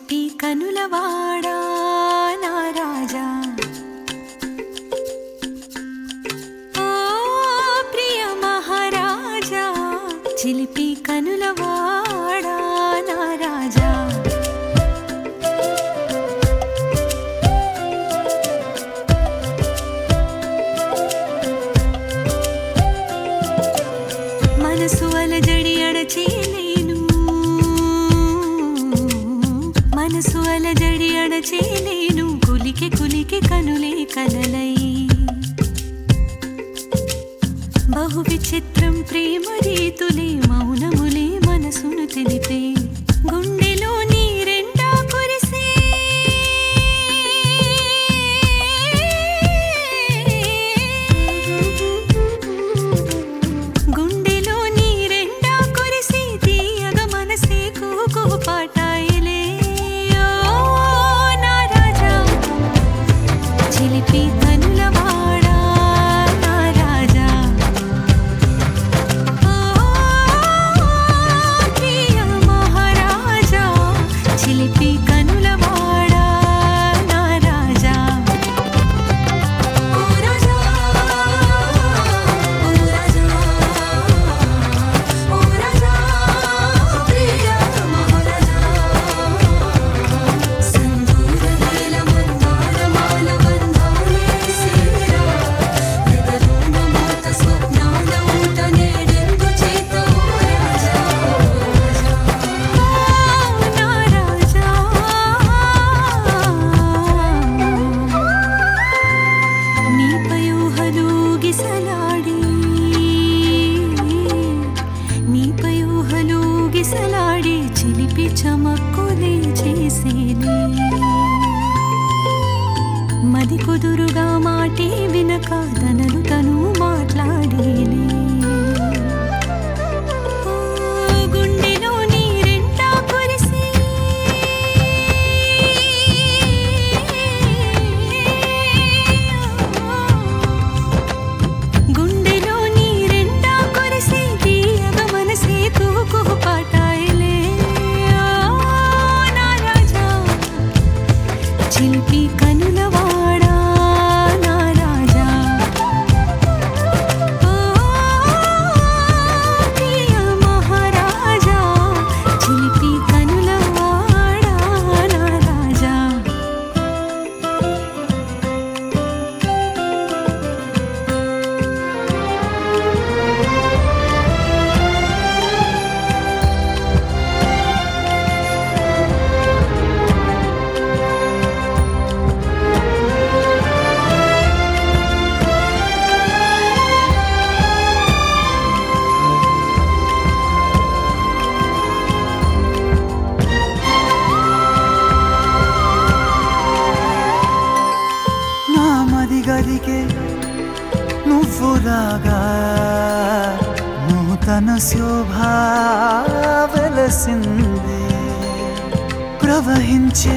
చిలిపి కనులవాడా నా రాజా ఓ ప్రియ మహారాజా చిలిపి కనులవాడా నా రాజా మనసు అలజడి అడచేలేను మనసు అలజడి అడచేలేను కులికి కులికి కనులే కలలై బహు విచిత్రం ప్రేమ రీతులే మౌనములే మనసును తెలిపే గుండెలో నీరెండా కురిసే గుండెలో నీరెండా కురిసి తీయగ మనసే కూకు పాటాయిలే ఓ నా రాజా చిలిపి కనులవాడా నా రాజా ఓ ప్రియ మహారాజా చిలిపి కనులవాడా నా రాజా ఓ రాజా ఓ రాజా ఓ రాజా ప్రియ మహారాజా సందూర నీల మందార మాల బంధాలే సేరా ఎదరున మోత స్వప్నాల ఊట నేడెందు చేత ఓ రాజా నా రాజా నీపై ఊహలూగిసలాడి నీపై ఊహలూగిసలాడి చిలిపి చమక్కులే చేసేనే మది కుదురుగా మాటే వినక తనను తను మాట్లాడేనే ఓ గుండెలో నీరెంటా కురిసి గుండెలో నీరెంటా కురిసి తీయగ మనసే కుహు పాటాయిలే నా రాజా చిలిపి కనులవాడా నా రాజా ఓ ప్రియ మహారాజా చిలిపి కనులవాడా నా రాజా నా మది గదికే నువ్వు రాగా నూతన శోభ వెలసింది ప్రవహించే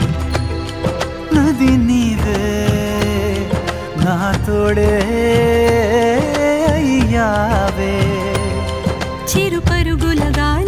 నది నీవే నా తోడే అయ్యావే చిరు పరుగుల గాలి